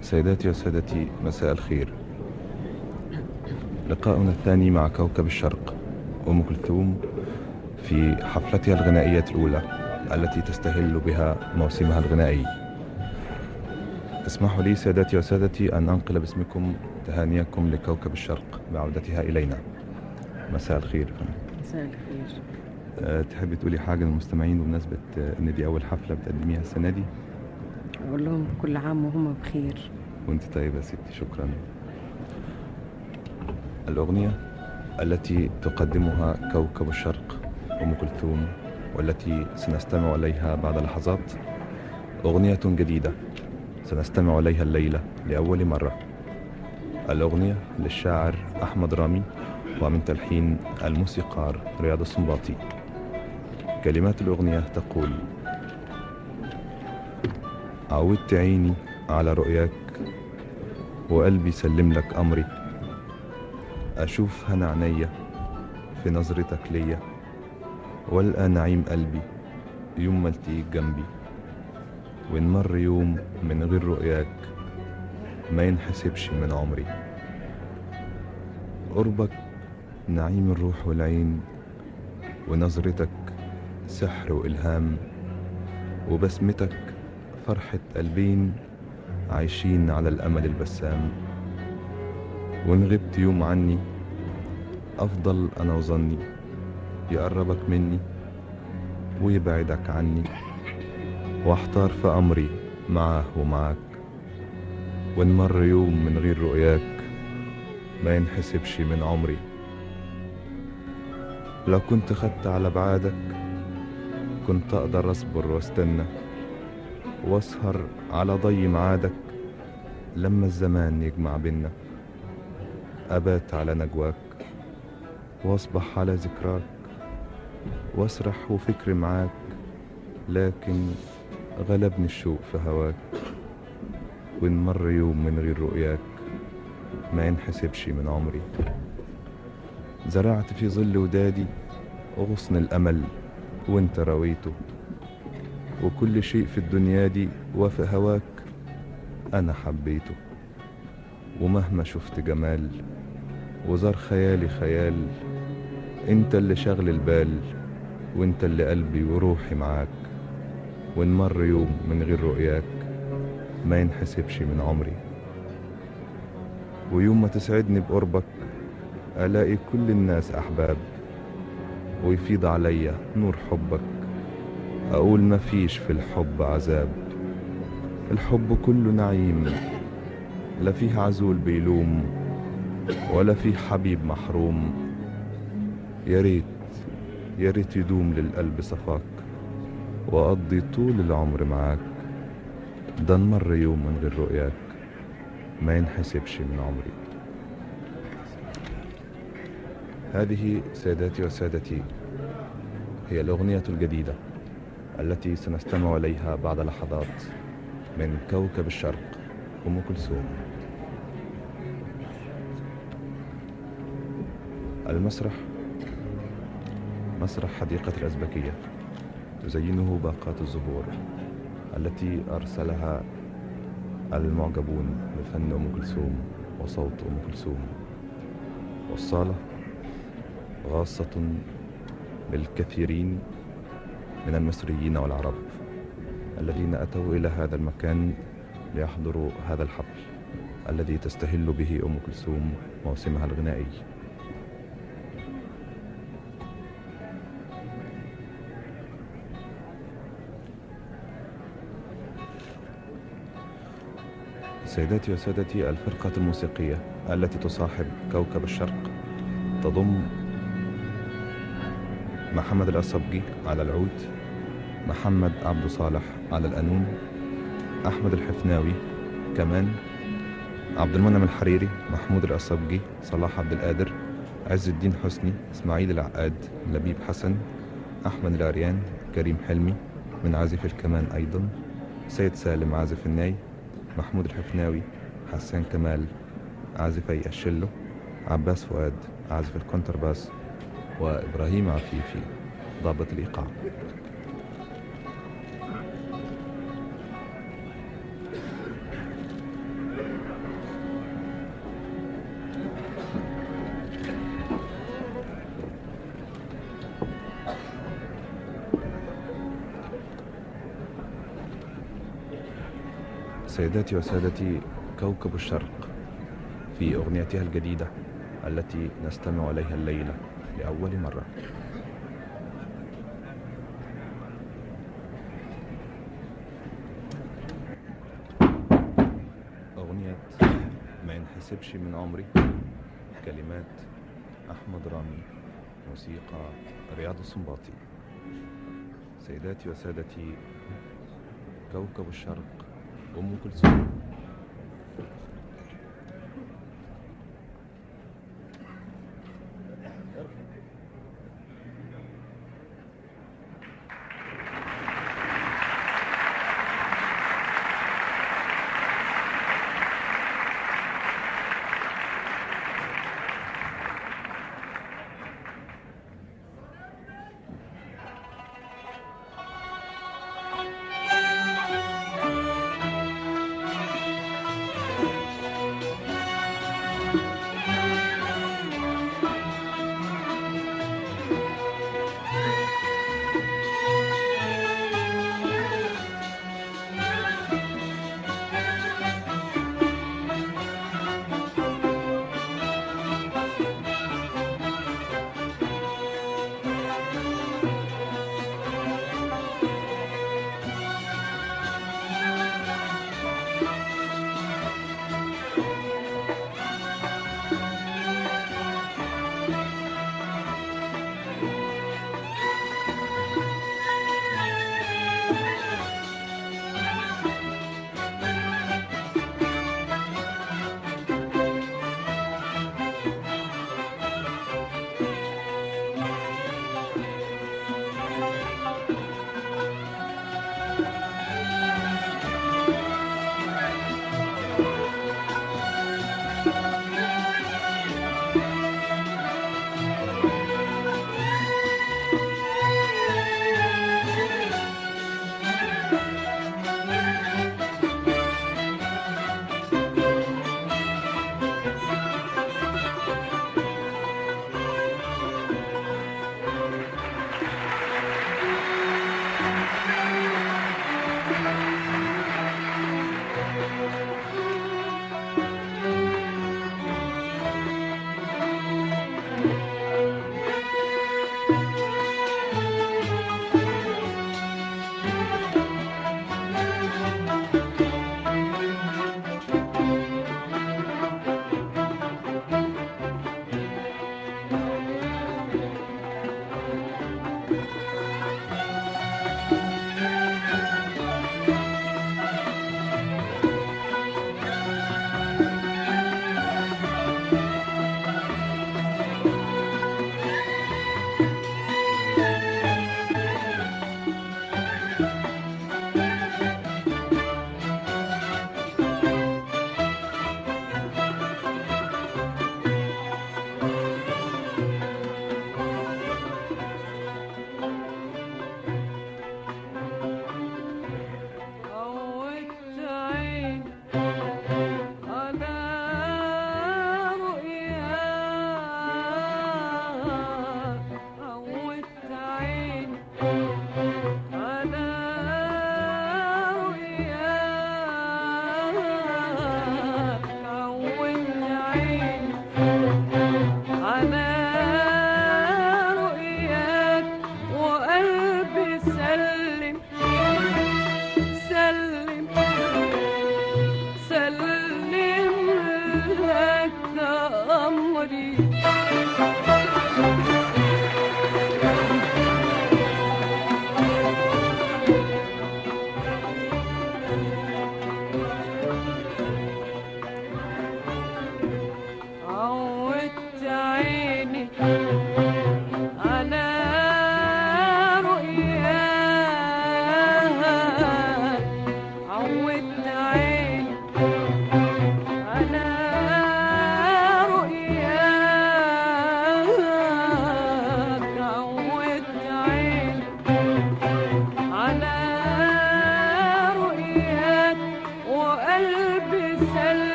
سيداتي وسادتي مساء الخير لقاؤنا الثاني مع كوكب الشرق أم كلثوم في حفلتها الغنائية الأولى التي تستهل بها موسمها الغنائي اسمحوا لي سادتي وسادتي أن أنقل باسمكم تهانيكم لكوكب الشرق بعودتها إلينا مساء الخير مساء الخير أه، تحبي تقولي حاجة للمستمعين بمناسبة أه، إن دي أول حفلة بتقدميها السنة دي أقول لهم كل عام وهم بخير وانت طيبة يا ستي شكرا الأغنية التي تقدمها كوكب الشرق أم كلثوم والتي سنستمع إليها بعد لحظات أغنية جديدة سنستمع إليها الليلة لأول مرة الأغنية للشاعر أحمد رامي ومن تلحين الموسيقار رياض السنباطي كلمات الأغنية تقول عودت عيني على رؤياك وقلبي سلم لك أمري أشوف هنا عينيا في نظرتك ليا والقى نعيم قلبي يوم ما التقيك جنبي وإن مر يوم من غير رؤياك ما ينحسبش من عمري قربك نعيم الروح والعين ونظرتك سحر وإلهام وبسمتك فرحة قلبين عايشين على الأمل البسام وإن غبت يوم عني أفضل أنا وظني يقربك مني ويبعدك عني واحتار في أمري معه ومعاك وإن مر يوم من غير رؤياك ما ينحسبش من عمري لو كنت خدت على بعادك كنت أقدر أصبر واستنى واسهر على ضي معادك لما الزمان يجمع بينا أبات على نجواك واصبح على ذكراك واسرح وفكري معاك لكن غلبني الشوق في هواك وإن مر يوم من غير رؤياك ما ينحسبش من عمري زرعت في ظل ودادي غصن الأمل وانت رويته وكل شيء في الدنيا دي وفي هواك أنا حبيته ومهما شفت جمال وزار خيالي خيال انت اللي شغل البال وانت اللي قلبي وروحي معاك وان مر يوم من غير رؤياك ما ينحسبش من عمري ويوم ما تسعدني بقربك ألاقي كل الناس أحباب ويفيض عليا نور حبك أقول مفيش في الحب عذاب الحب كله نعيم لا فيه عزول بيلوم ولا فيه حبيب محروم يا ريت يا ريت يدوم للقلب صفاك وأقضي طول العمر معاك ده نمر يوم من غير رؤياك ما ينحسبش من عمري هذه سادتي وسادتي هي الأغنية الجديدة التي سنستمع إليها بعد لحظات من كوكب الشرق أم كلثوم المسرح مسرح حديقة الأزبكية تزينه باقات الزهور التي أرسلها المعجبون بفن أم كلثوم وصوت أم كلثوم والصالة غاصة للكثيرين من المصريين والعرب الذين أتوا إلى هذا المكان ليحضروا هذا الحفل الذي تستهل به أم كلثوم موسمها الغنائي سيداتي وسادتي الفرقة الموسيقية التي تصاحب كوكب الشرق تضم محمد الأصبجي على العود محمد عبد صالح على القانون أحمد الحفناوي كمان عبد المنعم الحريري محمود الأصبجي صلاح عبد القادر عز الدين حسني إسماعيل العقاد لبيب حسن أحمد العريان كريم حلمي من عازف الكمان أيضا سيد سالم عازف الناي محمود الحفناوي حسان كمال عازفي الشلو عباس فؤاد عازف الكونترباس وإبراهيم عفيفي ضابط الإيقاع سيداتي وسادتي كوكب الشرق في أغنيتها الجديدة التي نستمع إليها الليلة لأول مرة أغنية ما ينحسبش من عمري كلمات أحمد رامي موسيقى رياض السنباطي سيداتي وسادتي كوكب الشرق أم كلثوم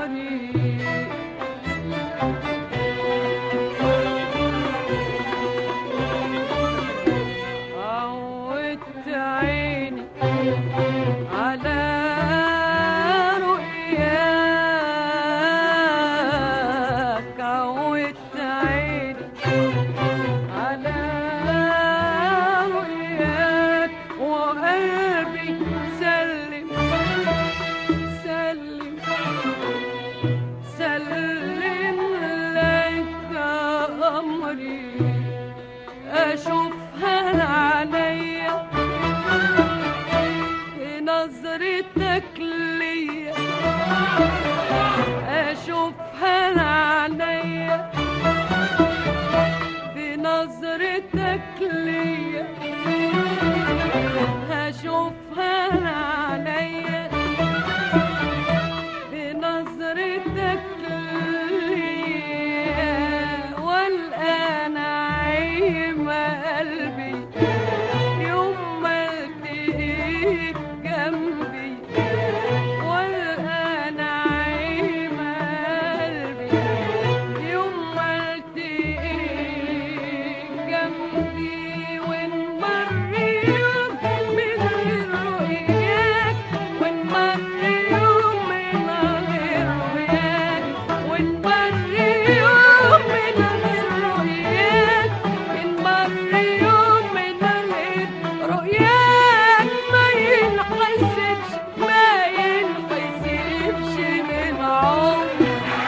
قمري عودت عيني على رؤياك عودت عيني على رؤياك وقلبي سلم سلم سلم لك أمري أشوفها عليا نظرتك ليا أشوفها عليا بنظرتك ليا هشوفها عليا بنظرتك ليا والآن عيم قلبي يوم ما التقيت جنبي والآن عيم قلبي يوم ما التقيت جنبي ونمر يوم من غير رؤياك ونمر يوم من غير رؤياك ونمر يوم من غير رؤياك ونمر يوم من غير رؤياك ما ينحسبش ما ينحسبش من عمري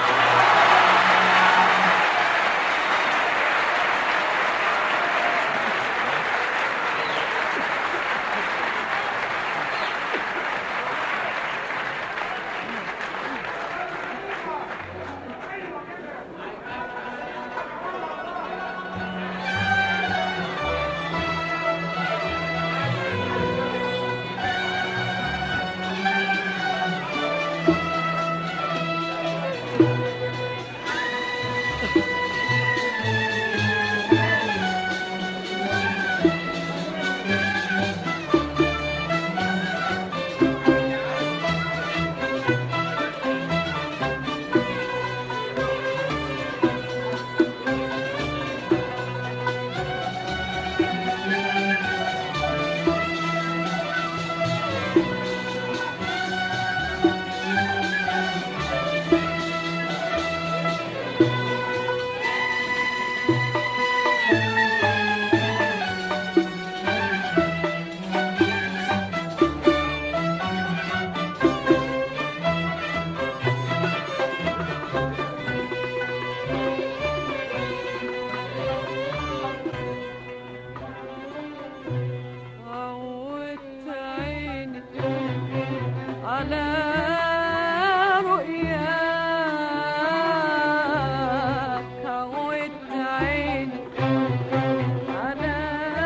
عودت عيني على رؤياك عودت عيني على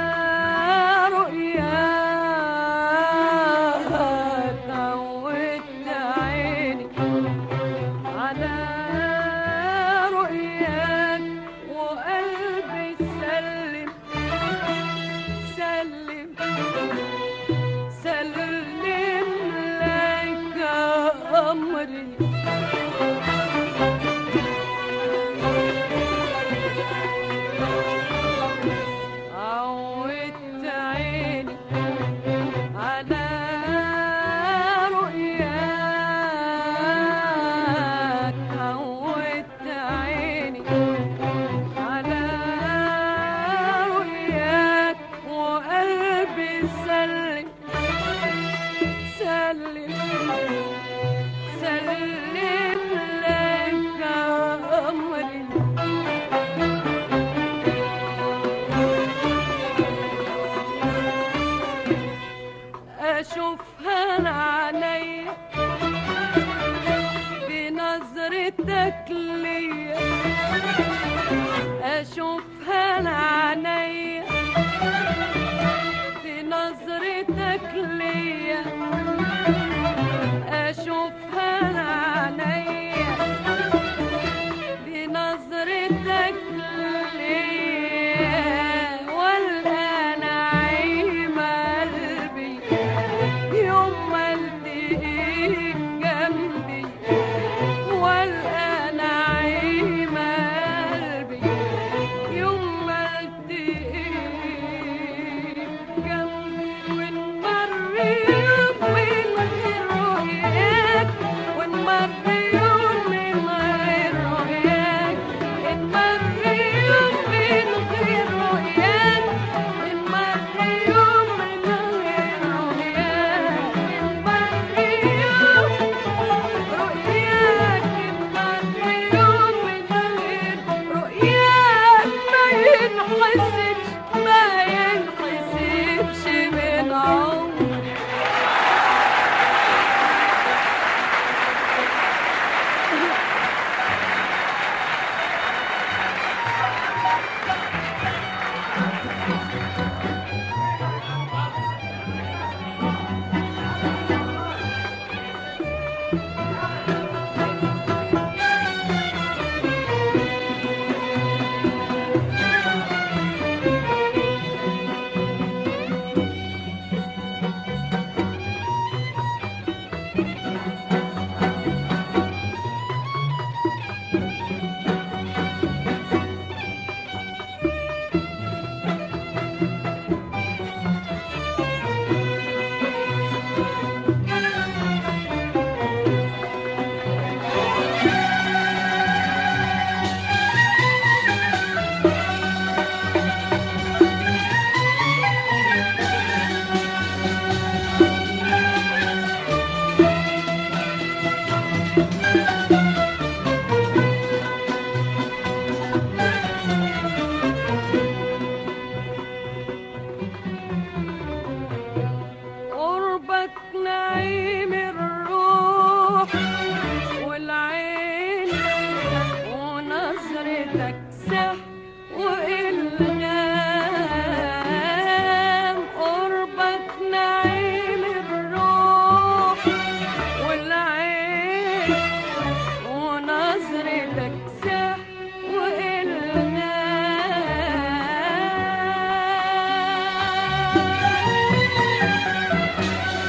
رؤياك عودت عيني على رؤياك وقلبي سلم سلم سلم لك أمري عودت عيني على رؤياك عودت عيني على رؤياك وقلبي سلم سلم سلم لك أمري أشوفها عليا بنظرتك ليا أشوفها عليا بنظرتك ليا أشوفها عليا بنظرتك ليا والآن عيم قلبي يوم ما التقيت جنبي نظرتك سحر وإلغام قربك نعيم الروح والعين ونظرتك سحر وإلغام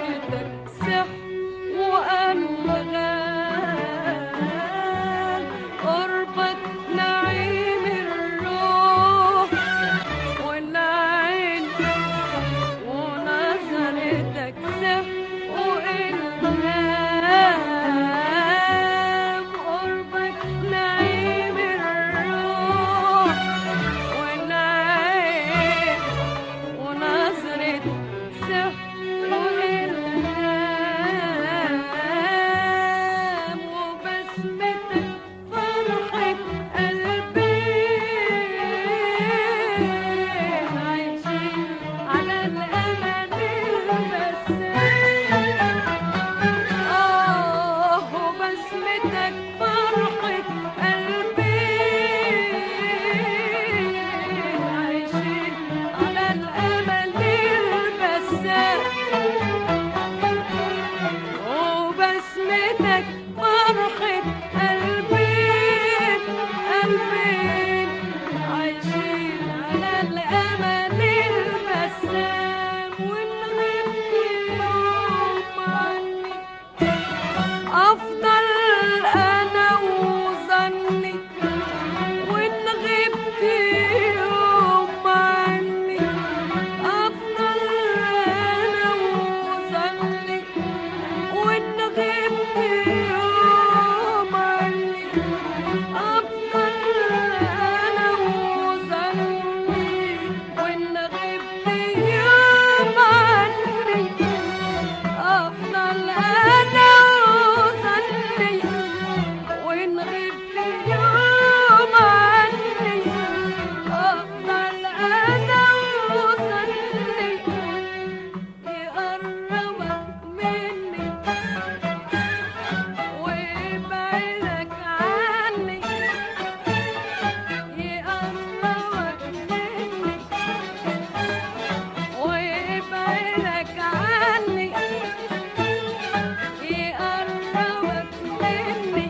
ونظرتك سحر وأنغام قربك نعيم الروح والعين ونظرتك سحر وإلهام قربك نعيم الروح والعين ونظرة سحر وإلهام وبسمتك فرحة قلبي عايشين على الأمل البسام آه وبسمتك فرحة قلبي عايشين على الأمل البسام وبسمتك فرحة قلبي قلبي عايشين على الأمل البسام ونغيب يوم عني أفضل أنا وظني وإن غبت يوم عني أفضل أنا وظني وإن غبت يوم عني أفضل أنا وظني وإن غبت يوم عني أفضل أنا وظني وإن غبت يوم عني أفضل أنا وظني يقربك مني ويبعدك عني يقربك مني ويبعدك عني يقربك مني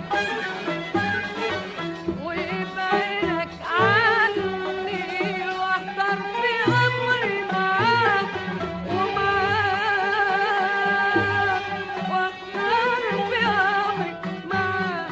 ويبعدك عني واحضر في أمري معاك ومعاك واحضر في أمري معاك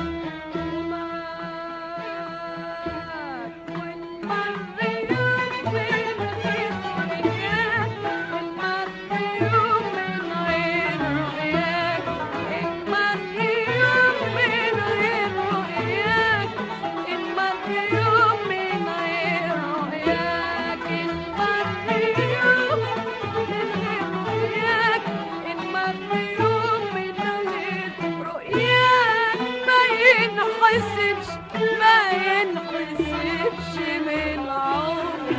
ومعاك ونمر يوم من غير رؤياك ونمر يوم من غير رؤياك نمر يوم من غير رؤياك نمر يوم من غير رؤياك نمر يوم من غير رؤياك نمر يوم من غير رؤياك ما ينحسبش ما ينحسبش من عمري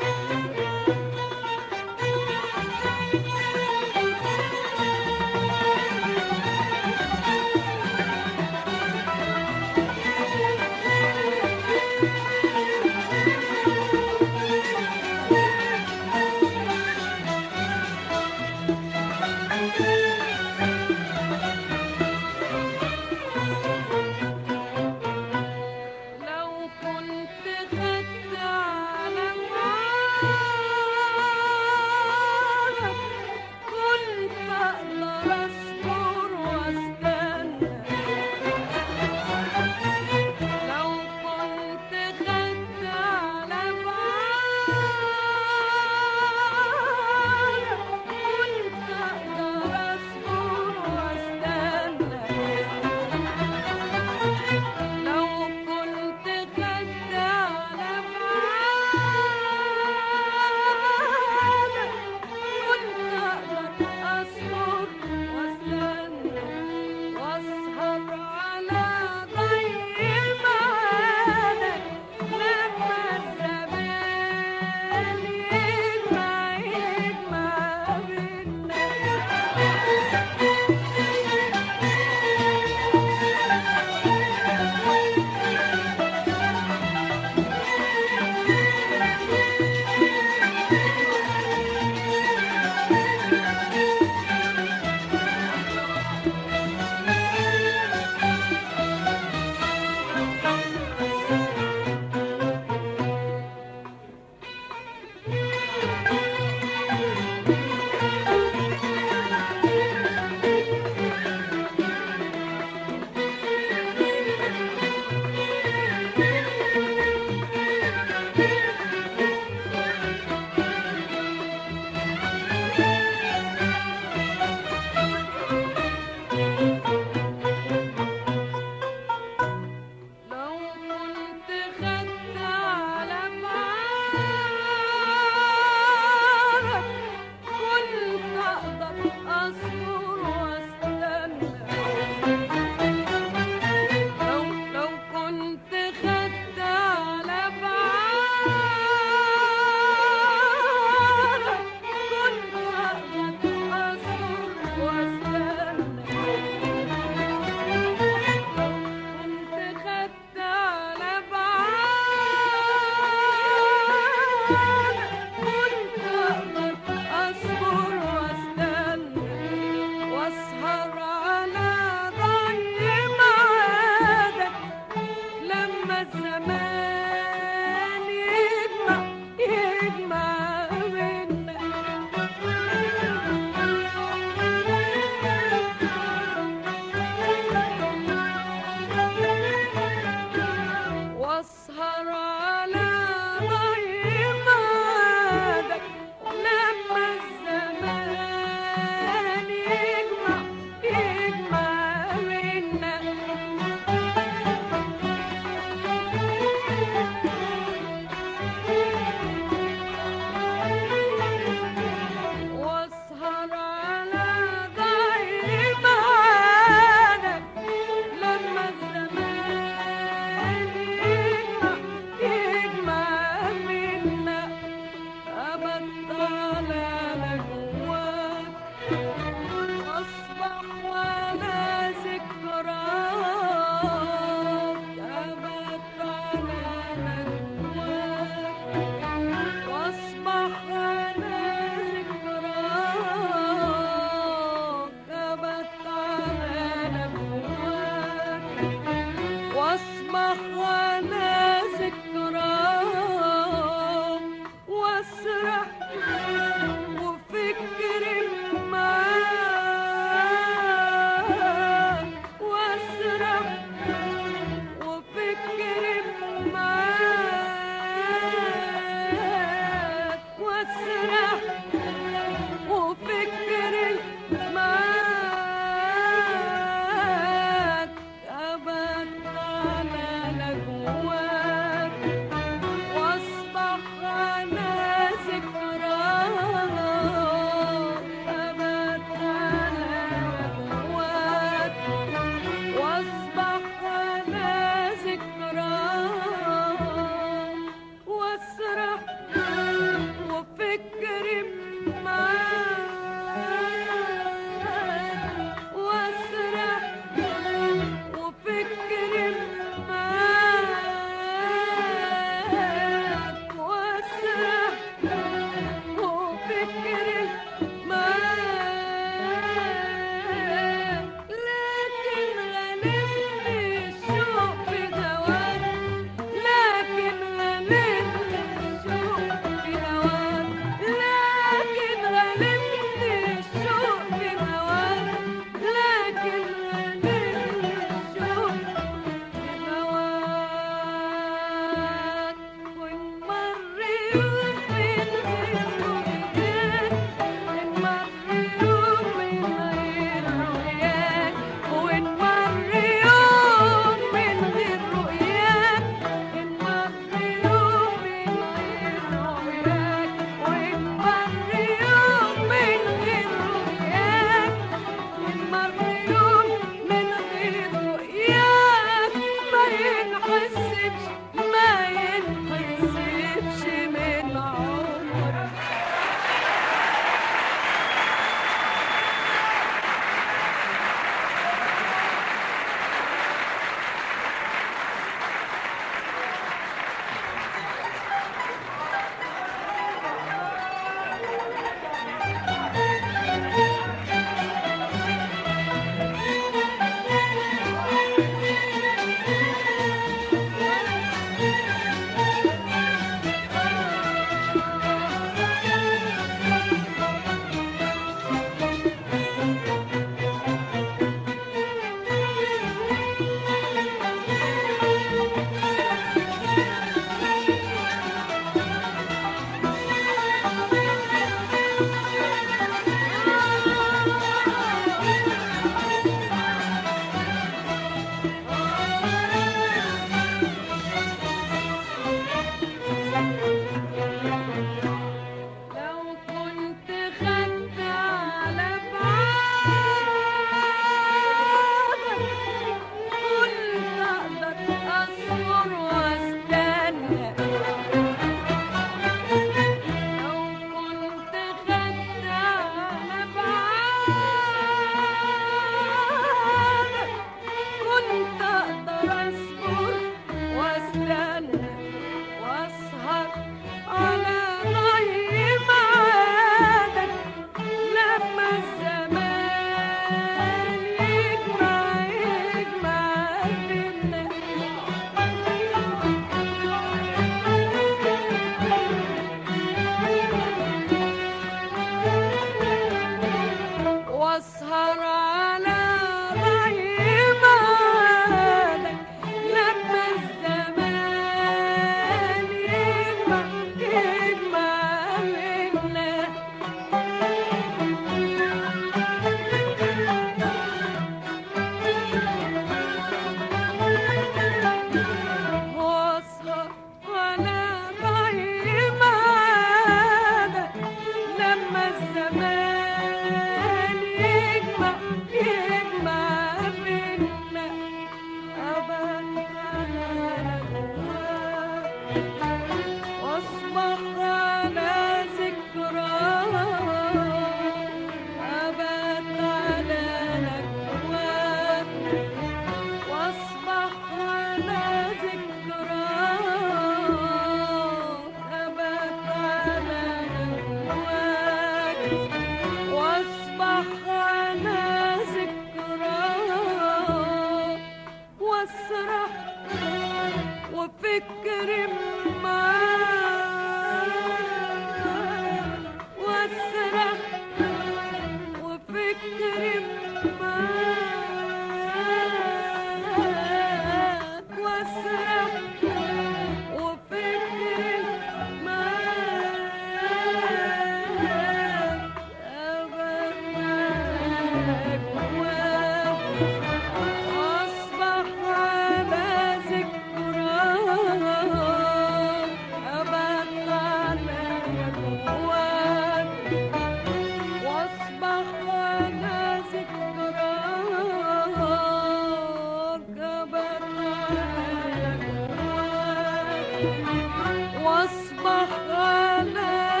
واصبح على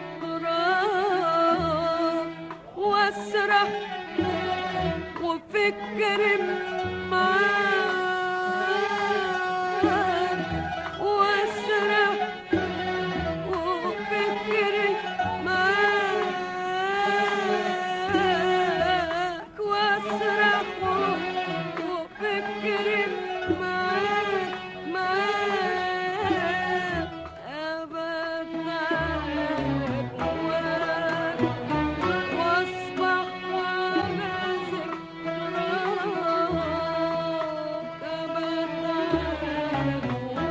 ذكراه واسرح وفكر معاك واسرح وفكر معاك واسرح وفكر معاك معاك أبد معاك واصبح على ذكراك أبد معاك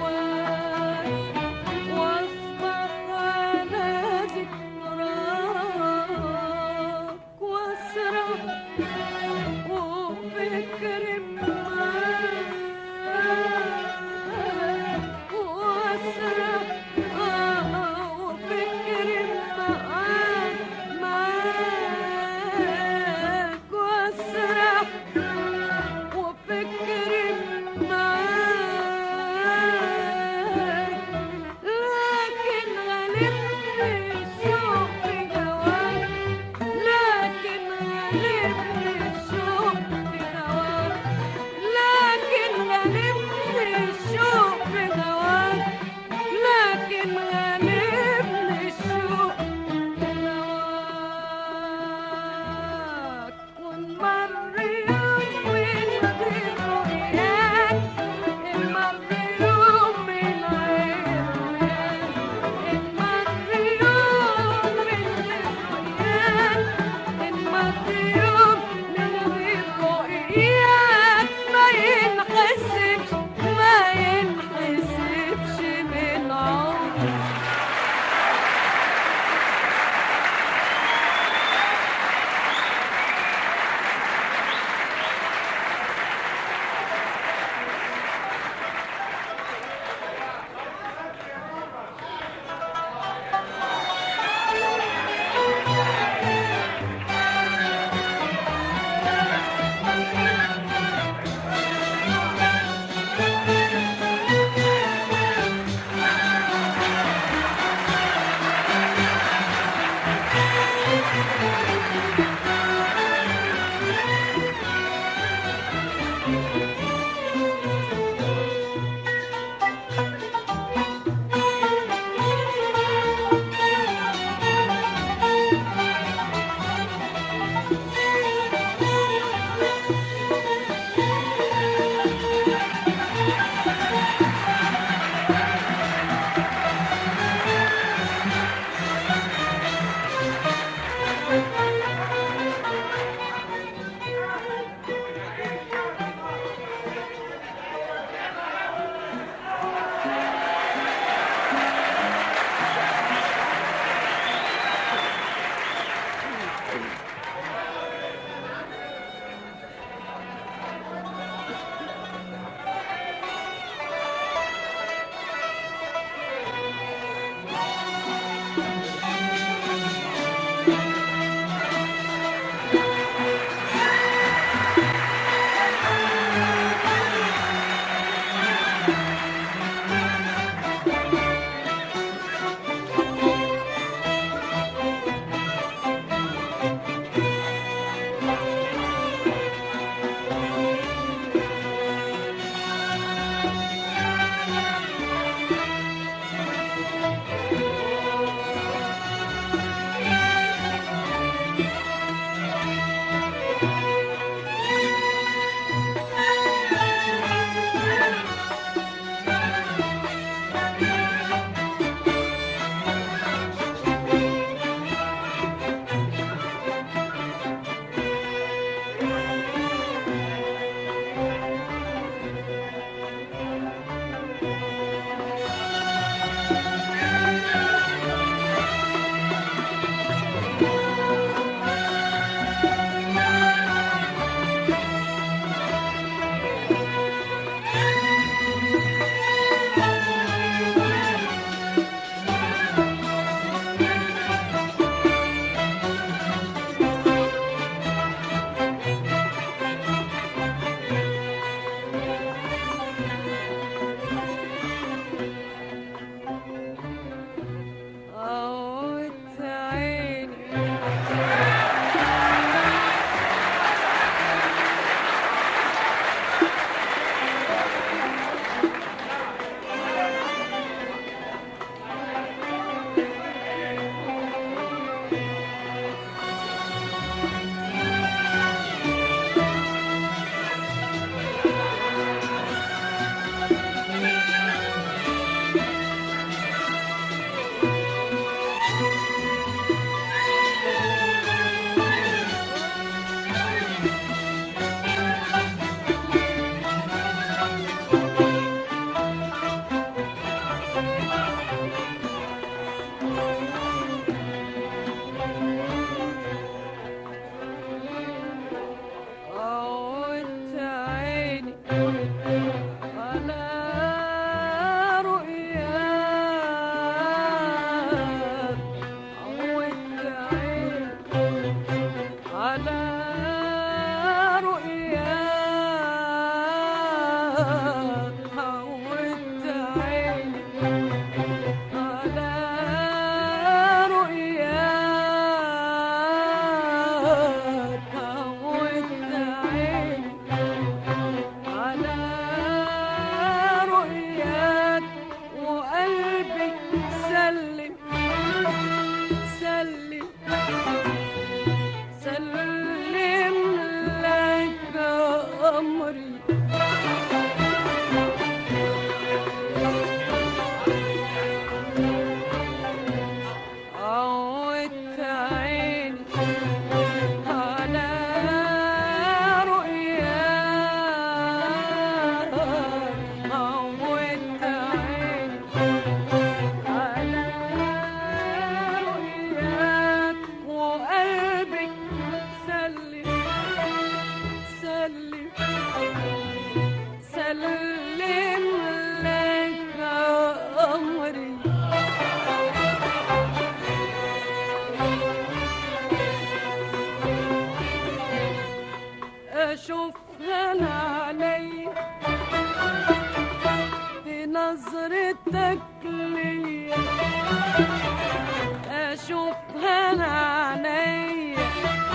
واصبح على ذكراك واسرح وفكر معاك واسرح وفكر معاك معاك واسرح وفكر معاك لكن غلبني الشوق بهواك لكن غلبني الشوق بهواك لكن غلبني الشوق بهواك لكن غلبني الشوق بهواك ونمر يوم ونغيب رؤياك نمر يوم من غير رؤياك نمر يوم من غير رؤياك نمر يوم من غير رؤياك ما ينحسبش ما ينحسبش من عمري نظرتك ليا اشوفها انا عينيا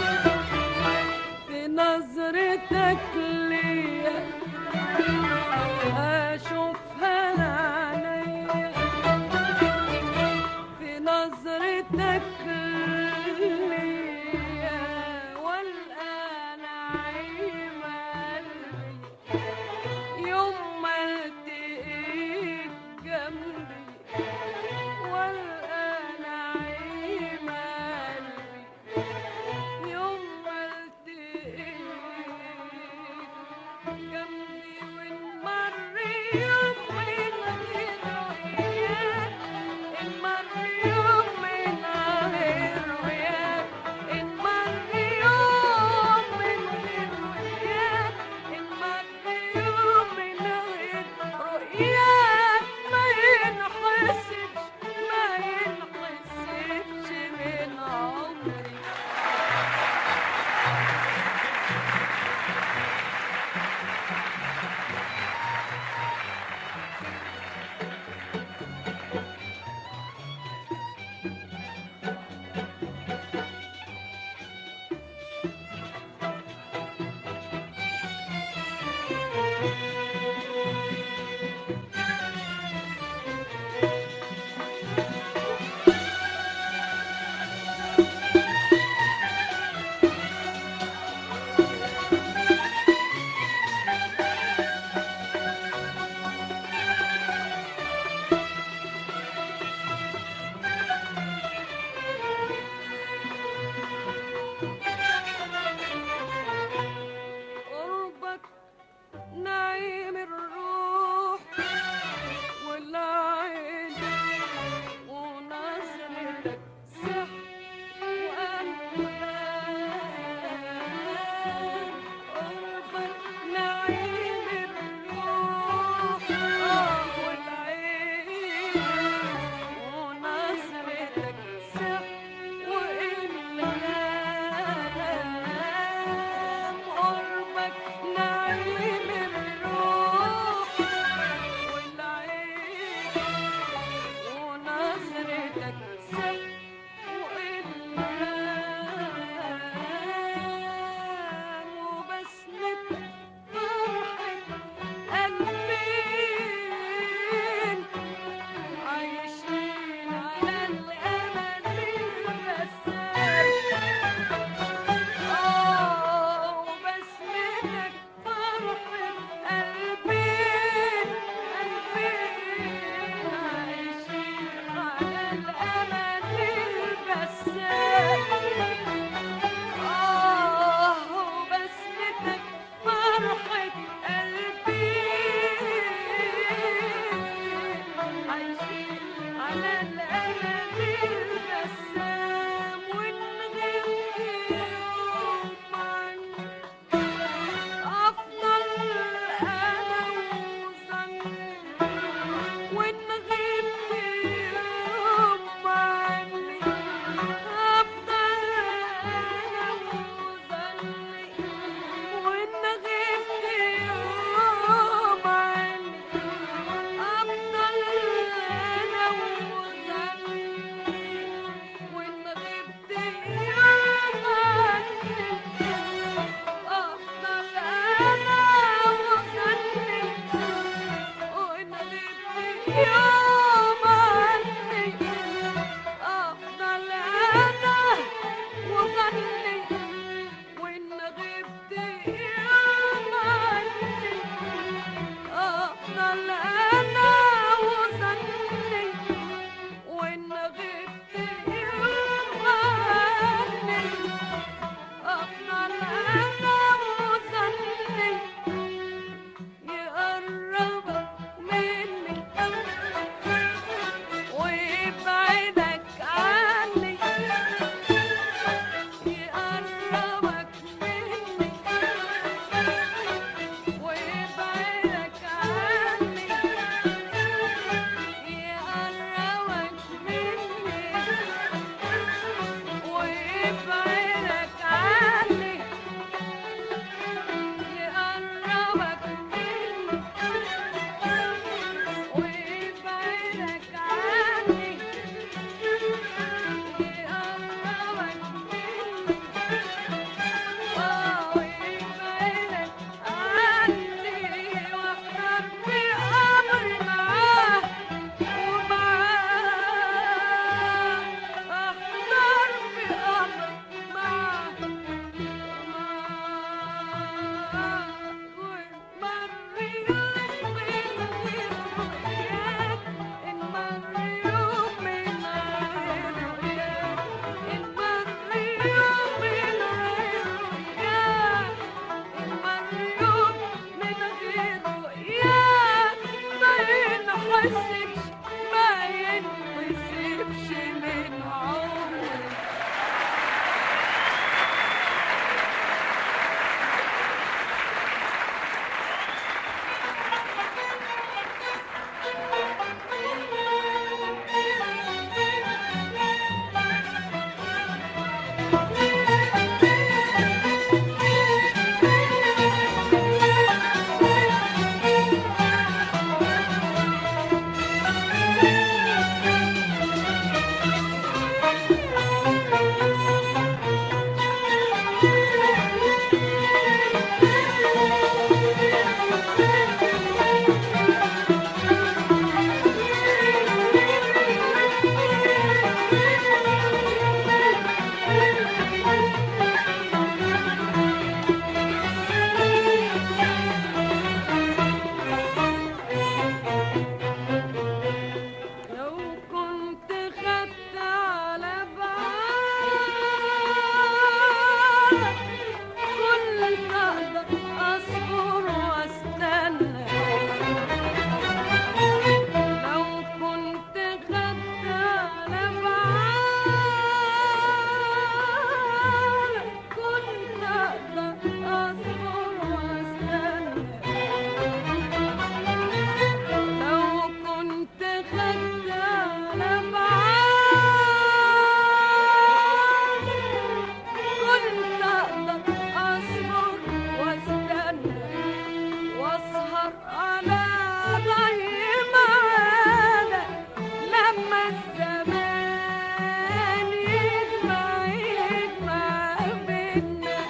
في نظرتك ليا اشوفها انا عينيا في نظرتك ليا والقى نعيم قلبي يوم ما التقيت جنبي والقى نعيم قلبي يوم ما التقيت جنبي ونمر يوم من غير رؤياك نمر يوم من غير رؤياك نمر يوم من غير رؤياك نمر يوم من غير رؤياك ما ينحسبش ما ينحسبش من عمري قربك نعيم الروح والعين ونظرتك سحر وأمان قربك نعيم الروح والعين ونظرتك سحر وإلهام قربك نعيم الروح والعين ونظرتك سحر وإلهام وبسمة فرحة قلبين عايشين على الأمل الرسام آه وبسمتك فرحة قلبين قلبين عايشين على الأمل الرسام آه وبسمتك فرحة قلبين عايشين على الأمل الرسام ونغيب يوم عنك أفضل أنا وظني ونغيب يوم عني أفضل أنا وظني ونغيب يوم عني أفضل أنا وظني وإن غبت يوم عني أفضل أنا وظني وإن غبت يوم عني أفضل أنا وظني وإن غبت يوم عني أفضل أنا وظني وإن غبت يوم عني أفضل أنا وظني يقربك مني ويبعدك عني يقربك مني ويبعدك عني يتوسبش ما يتوسبش من عمري لو كنت خدت على بعض كنت اقدر اصبر واستنى لو كنت خدت على بعض كنت اقدر اصبر واستنى لو كنت خدت على بعض كنت أقدر أصبر واستنى وأسهر على ضي معادك لما الزمان يجمع يجمع بينا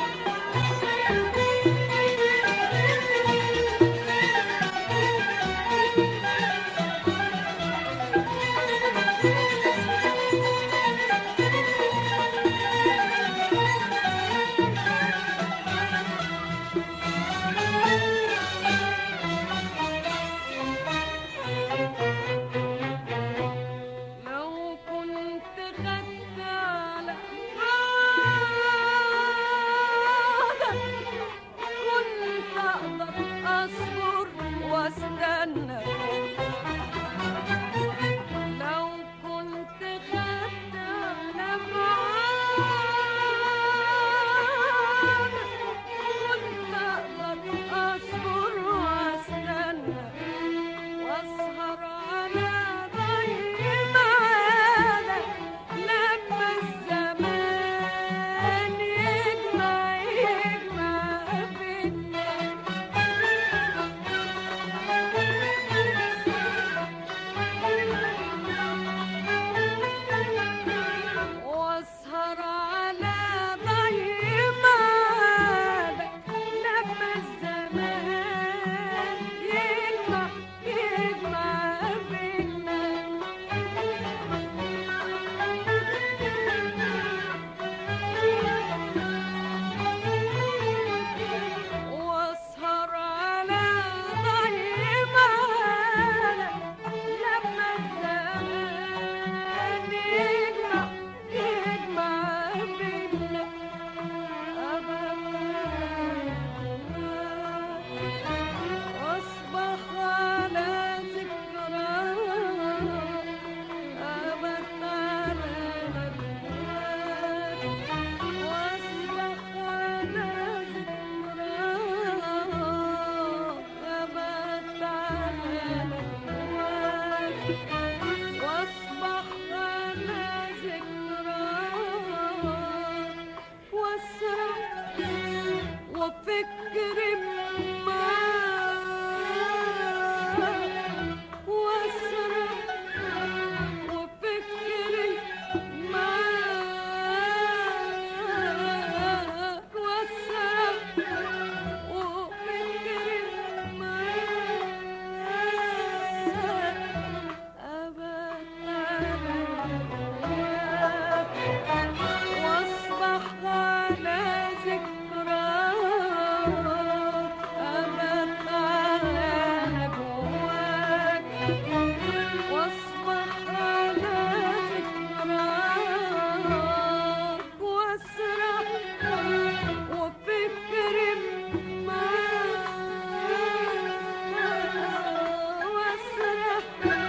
لو كنت خدت على بعضك كنت أقدر أصبر واستنى لو كنت خدت على بعضك كنت أقدر أصبر واستنى واسهر على ضي معادك لما الزمان يجمع يجمع بينا واسهر على ضي معادك لما الزمان يجمع يجمع بينا واسهر على ضي معادك لما الزمان يجمع يجمع بينا واصبح على ذكرى أبت على نبوات واصبح على ذكرى أبت على نبوات واصبح على ذكرى واسرح وفكر معاك واسرح وفكر معاك واسرح وفكر معاك أبد واصبح على ذكرى أبد على نبواك واصبح على ذكرى واسرح وفكر معاك واسرح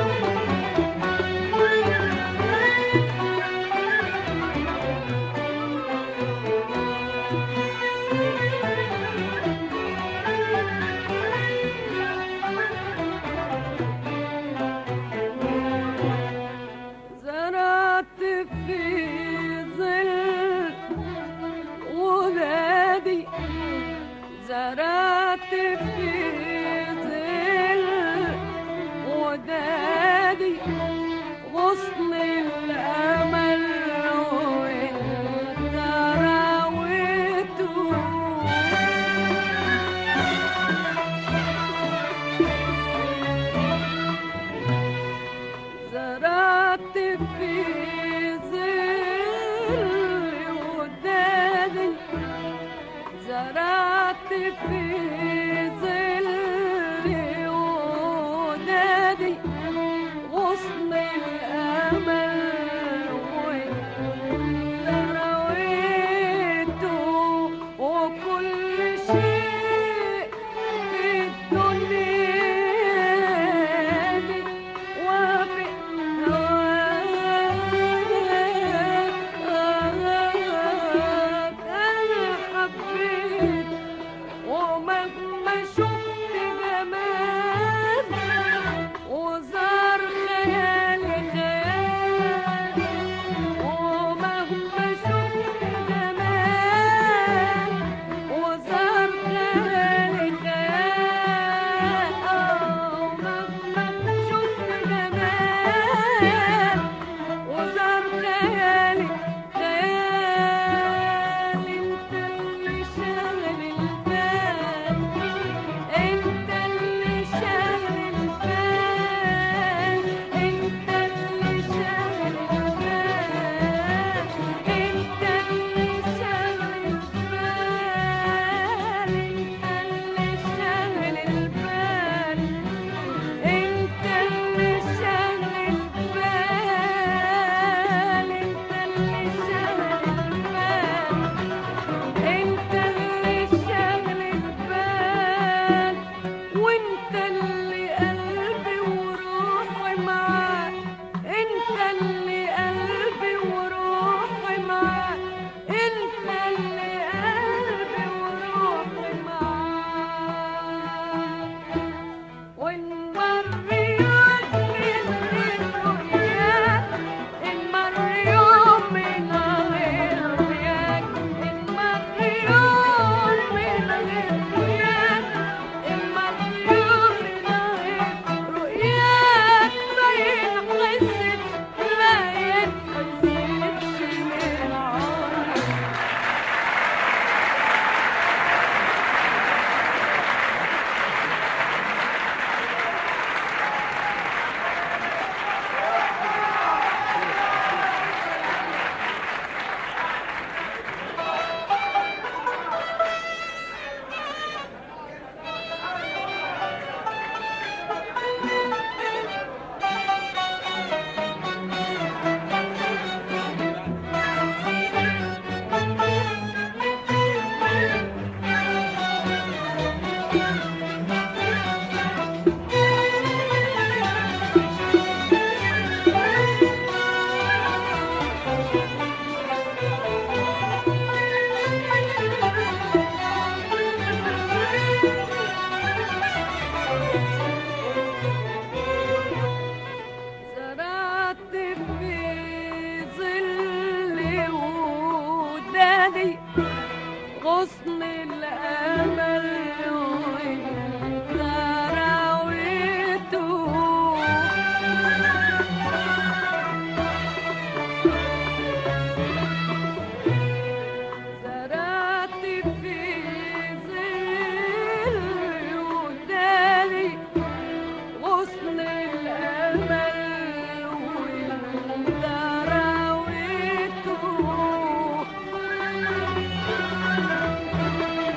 زرعت في ظل ولادي زرعت في ظل ودادي غصن الأمل وانت راويته زرعت في ظل ودادي زرعت في ظل ودادي غصن الأمل وانت رويته وكل شيء في الدنيا دي وافق هواك أنا حبيت ومهما شفت جمال وزار خيالي خيال ومهما شفت جمال وزار خيالي خيال ومهما شفت جمال وزار خيالي خيال انت اللي شاغل البال انت اللي شاغل البال انت اللي شاغل البال انت اللي شاغل البال انت اللي شاغل البال انت اللي شاغل البال انت اللي شاغل البال انت اللي شاغل البال وانت اللي قلبي وروحي معاك انت اللي قلبي وروحي معاك انت اللي قلبي وروحي معاك ونمر يوم من غير رؤياك نمر يوم من غير رؤياك نمر يوم من غير رؤياك نمر يوم من غير رؤياك ما ينحسبش ما ينحسبش من عمرك زرعت في ظل ودادي غصن الأمل وانت راويته زرعت في ظل ودادي غصن الأمل وانت راويته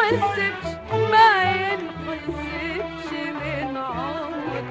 يتحسبش ما ينحسبش من عمري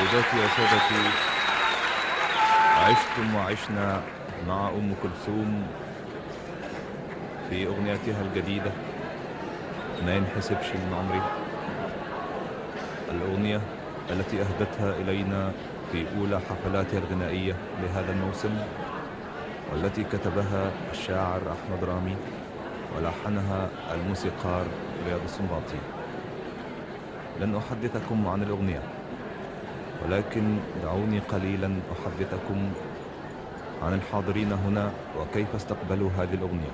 سيداتي وسادتي عشتم وعشنا مع أم كلثوم في أغنيتها الجديدة ما ينحسبش من عمري الأغنية التي أهدتها إلينا في أولى حفلاتها الغنائية لهذا الموسم والتي كتبها الشاعر أحمد رامي ولحنها الموسيقار رياض السنباطي لن أحدثكم عن الأغنية ولكن دعوني قليلا أحدثكم عن الحاضرين هنا وكيف استقبلوا هذه الأغنية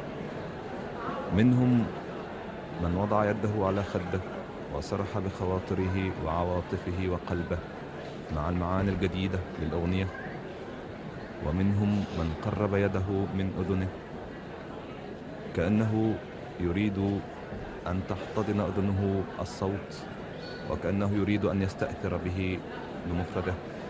منهم من وضع يده على خده وسرح بخواطره وعواطفه وقلبه مع المعاني الجديدة للأغنية ومنهم من قرب يده من أذنه كأنه يريد أن تحتضن أذنه الصوت وكأنه يريد أن يستأثر به بمفرده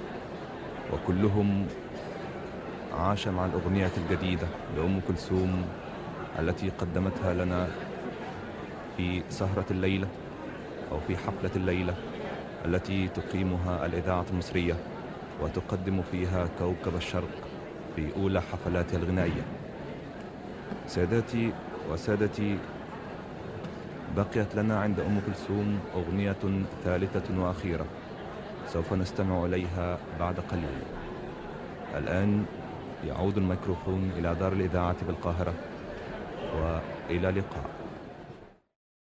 وكلهم عاش مع الأغنية الجديدة لأم كلثوم التي قدمتها لنا في سهرة الليلة أو في حفلة الليلة التي تقيمها الإذاعة المصرية وتقدم فيها كوكب الشرق في أولى حفلاتها الغنائية سادتي وسادتي بقيت لنا عند أم كلثوم أغنية ثالثة وأخيرة سوف نستمع إليها بعد قليل الآن يعود الميكروفون إلى دار الإذاعة بالقاهرة وإلى اللقاء